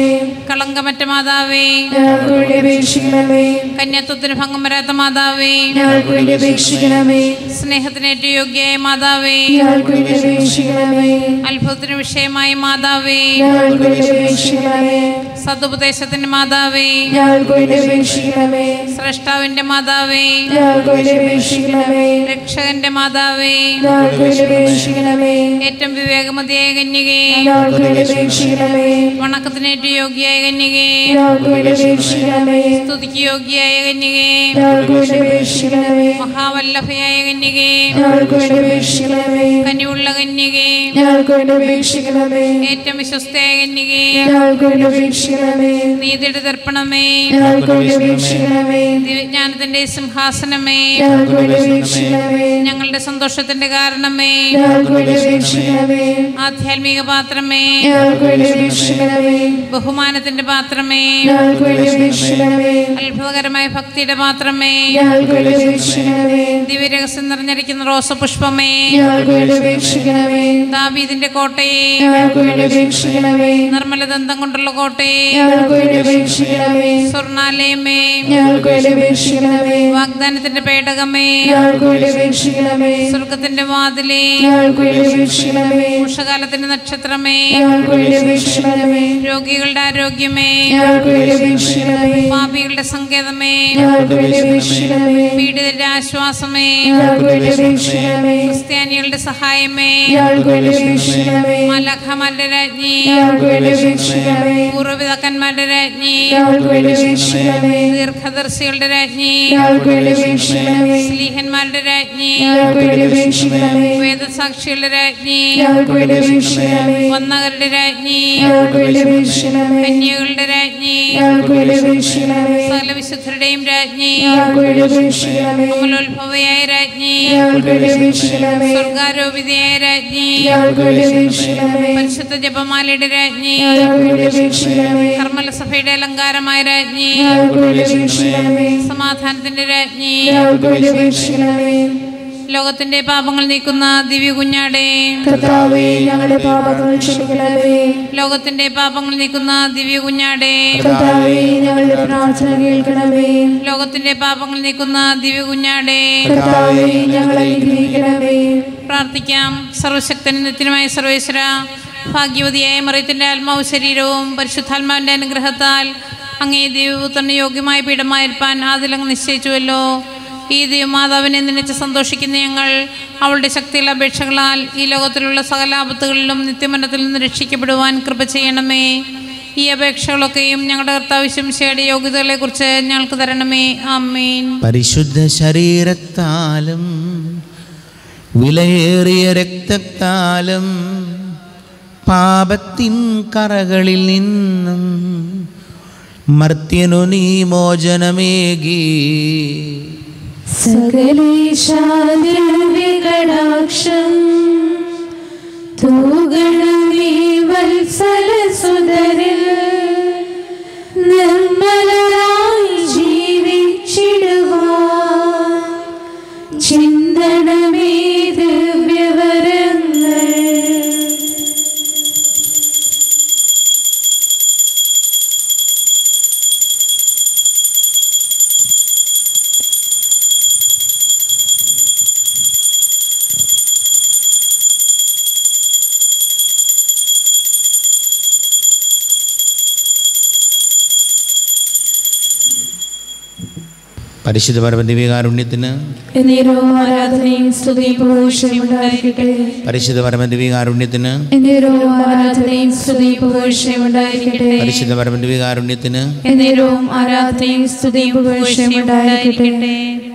കളങ്കമറ്റ മാതാവേ ഞങ്ങൾക്ക് വേണ്ടി അപേക്ഷിക്കണമേ കന്യാത്വത്തിന് ഭംഗം വരാത്ത മാതാവേ ഞങ്ങൾക്ക് വേണ്ടി അപേക്ഷിക്കണമേ സ്നേഹത്തിന് ഏറ്റവും യോഗ്യയായ മാതാവേ ഞങ്ങൾക്ക് വേണ്ടി അപേക്ഷിക്കണമേ അത്ഭുതത്തിന് വിഷയമായ മാതാവേ ഞങ്ങൾക്ക് വേണ്ടി അപേക്ഷിക്കണമേ സതുപദേശത്തിന്റെ മാതാവേ ഞങ്ങൾക്ക് വേണ്ടി അപേക്ഷിക്കണമേ സ്രഷ്ടാവിന്റെ മാതാവേ ഞങ്ങൾക്ക് വേണ്ടി അപേക്ഷിക്കണമേ രക്ഷകന്റെ മാതാവേ ഞങ്ങൾക്ക് വേണ്ടി അപേക്ഷിക്കണമേ ഏറ്റവും വിവേകമതിയായ കന്യകേ ഞങ്ങൾക്ക് വേണ്ടി അപേക്ഷിക്കണമേ വണക്കത്തിന് ഏറ്റവും യോഗ്യയായ കന്യകേ ഞങ്ങൾക്ക് വേണ്ടി അപേക്ഷിക്കണമേ സ്തുതിക്ക് യോഗ്യയായ കന്യകേ ഞങ്ങൾക്ക് വേണ്ടി അപേക്ഷിക്കണമേ മഹാവല്ലഭയായ കന്യകേ ഞങ്ങൾക്ക് വേണ്ടി അപേക്ഷിക്കണമേ കനിവുള്ള കന്യകേ ഞങ്ങൾക്ക് വേണ്ടി അപേക്ഷിക്കണമേ ഏറ്റവും വിശ്വസ്തയായ കന്യകേ ഞങ്ങൾക്ക് വേണ്ടി അപേക്ഷിക്കണമേ നീതിയുടെ ദർപ്പണമേ ഞങ്ങൾക്ക് വേണ്ടി അപേക്ഷിക്കണമേ ദിവ്യജ്ഞാനത്തിന്റെ സിംഹാസനമേ ഞങ്ങൾക്ക് വേണ്ടി അപേക്ഷിക്കണമേ ഞങ്ങളുടെ സന്തോഷത്തിന്റെ കാരണമേ ഞങ്ങൾക്ക് വേണ്ടി അപേക്ഷിക്കണമേ ആധ്യാത്മിക പാത്രമേ ഞങ്ങൾക്ക് വേണ്ടി അപേക്ഷിക്കണമേ ബഹുമാനത്തിന്റെ പാത്രമേ ഞങ്ങൾക്ക് വേണ്ടി അപേക്ഷിക്കണമേ അത്ഭുതകരമായ ഭക്തിയുടെ പാത്രമേ ഞങ്ങൾക്ക് വേണ്ടി അപേക്ഷിക്കണമേ ദിവ്യരഹസ്യം നിറഞ്ഞിരിക്കുന്ന റോസപുഷ്പമേ ഞങ്ങൾക്ക് വേണ്ടി അപേക്ഷിക്കണമേ ദാവീദിന്റെ കോട്ടയെ ഞങ്ങൾക്ക് വേണ്ടി അപേക്ഷിക്കണമേ നിർമ്മല ദന്തം കൊണ്ടുള്ള കോട്ടയെ ഞങ്ങൾക്ക് വേണ്ടി അപേക്ഷിക്കണമേ സ്വർണാലയമേ ഞങ്ങൾക്ക് വേണ്ടി അപേക്ഷിക്കണമേ വാഗ്ദാനത്തിന്റെ പേടകമേ ഞങ്ങൾക്ക് വേണ്ടി അപേക്ഷിക്കണമേ സ്വർഗത്തിന്റെ വാതിലേ ഞങ്ങൾക്ക് വേണ്ടി അപേക്ഷിക്കണമേ ഉഷകാലത്തിന്റെ നക്ഷത്രമേ ഞങ്ങൾക്ക് വേണ്ടി അപേക്ഷിക്കണമേ രോഗികളുടെ ആരോഗ്യമേ ഞങ്ങൾക്ക് വേണ്ടി അപേക്ഷിക്കണമേ പാപികളുടെ സങ്കേതമേ ഞങ്ങൾക്ക് വേണ്ടി അപേക്ഷിക്കണമേ പീഡിതരുടെ ആശ്വാസമേ ഞങ്ങൾക്ക് വേണ്ടി അപേക്ഷിക്കണമേ ക്രിസ്ത്യാനികളുടെ സഹായമേ ഞങ്ങൾക്ക് വേണ്ടി അപേക്ഷിക്കണമേ മലഖമാരുടെ രാജ്ഞി ഞങ്ങൾക്ക് വേണ്ടി അപേക്ഷിക്കണമേ പൂർവ്വപിതാക്കന്മാരുടെ രാജ്ഞി ഞങ്ങൾക്ക് വേണ്ടി അപേക്ഷിക്കണമേ ദീർഘദർശികളുടെ രാജ്ഞി ഞങ്ങൾക്ക് വേണ്ടി അപേക്ഷിക്കണമേ സ്ലീഹന്മാരുടെ രാജ്ഞി ഞങ്ങൾക്ക് വേണ്ടി അപേക്ഷിക്കണമേ വേദസാക്ഷികളുടെ രാജ്ഞി ഞങ്ങൾക്ക് വേണ്ടി അപേക്ഷിക്കണമേ വന്നവരുടെ രാജ്ഞി ഞങ്ങൾക്ക് വേണ്ടി അപേക്ഷിക്കണമേ കന്യകളുടെ രാജ്ഞി ഞങ്ങൾക്ക് വേണ്ടി അപേക്ഷിക്കണമേ സകല വിശുദ്ധരുടെയും രാജ്ഞി ഞങ്ങൾക്ക് വേണ്ടി അപേക്ഷിക്കണമേ അമലോത്ഭവയായ രാജ്ഞി ഞങ്ങൾക്ക് വേണ്ടി അപേക്ഷിക്കണമേ സ്വർഗാരോപിതയായ രാജ്ഞി ഞങ്ങൾക്ക് വേണ്ടി അപേക്ഷിക്കണമേ പരിശുദ്ധ ജപമാലയുടെ രാജ്ഞി ഞങ്ങൾക്ക് വേണ്ടി അപേക്ഷിക്കണമേ കർമ്മല സഭയുടെ അലങ്കാരമായ രാജ്ഞി ഞങ്ങൾക്ക് വേണ്ടി അപേക്ഷിക്കണമേ സമാധാനത്തിന്റെ രാജ്ഞി ഞങ്ങൾക്ക് വേണ്ടി അപേക്ഷിക്കണമേ ലോകത്തിന്റെ പാപങ്ങൾ നീക്കുന്ന ദിവ്യ കുഞ്ഞാടേ കർത്താവേ ഞങ്ങളുടെ പാപങ്ങൾ ക്ഷമിക്കണമേ ലോകത്തിന്റെ പാപങ്ങൾ നീക്കുന്ന ദിവ്യ കുഞ്ഞാടേ കർത്താവേ ഞങ്ങളുടെ പ്രാർത്ഥന കേൾക്കണമേ ലോകത്തിന്റെ പാപങ്ങൾ നീക്കുന്ന ദിവ്യ കുഞ്ഞാടേ കർത്താവേ ഞങ്ങളെ അനുഗ്രഹിക്കണമേ പ്രാർത്ഥിക്കാം സർവശക്തനും നിത്യനുമായ സർവേശ്വര ഭാഗ്യവതിയായ മറിയത്തിന്റെ ആത്മാവ് ശരീരവും പരിശുദ്ധാത്മാവിന്റെ അനുഗ്രഹത്താൽ അങ്ങേ ദൈവപുത്രന് യോഗ്യമായ പീഠമായിരിക്കാൻ ആദിലങ്ങ് നിശ്ചയിച്ചുവല്ലോ ഈ ദൈവമാതാവിനെ നിന്നിച്ച് സന്തോഷിക്കുന്ന ഞങ്ങൾ അവളുടെ ശക്തിയുള്ള അപേക്ഷകളാൽ ഈ ലോകത്തിലുള്ള സകല ആപത്തുകളിലും നിത്യമരണത്തിൽ നിന്ന് രക്ഷിക്കപ്പെടുവാൻ കൃപ ചെയ്യണമേ ഈ അപേക്ഷകളൊക്കെയും ഞങ്ങളുടെ കർത്താവിശംശയുടെ യോഗ്യതകളെക്കുറിച്ച് ഞങ്ങൾക്ക് തരണമേ ആമേൻ പരിശുദ്ധ ശരീരത്താലും വിലയേറിയ രക്തത്താലും പാപത്തിൻ കറകളിൽ നിന്നും മർത്യനു നീ മോചനമേകി സകലേശാദ്രവ്യകടാക്ഷം തൂകണമേ വത്സലസുതരിൽ നിർമ്മലരായി ജീവിച്ചിടുവാൻ ചിന്തണമേ ദിവ്യവരങ്ങൾ പരിശുദ്ധ പരമദിവികാരുണ്യത്തിന് എന്നേരവും ആരാധനയും സ്തുതിയും പുകഴ്ചയും ഉണ്ടായിരിക്കട്ടെ പരിശുദ്ധ പരമദിവികാരുണ്യത്തിന് എന്നേരവും ആരാധനയും സ്തുതിയും പുകഴ്ചയും ഉണ്ടായിരിക്കട്ടെ പരിശുദ്ധ പരമദിവികാരുണ്യത്തിന് എന്നേരവും ആരാധനയും സ്തുതിയും പുകഴ്ചയും ഉണ്ടായിരിക്കട്ടെ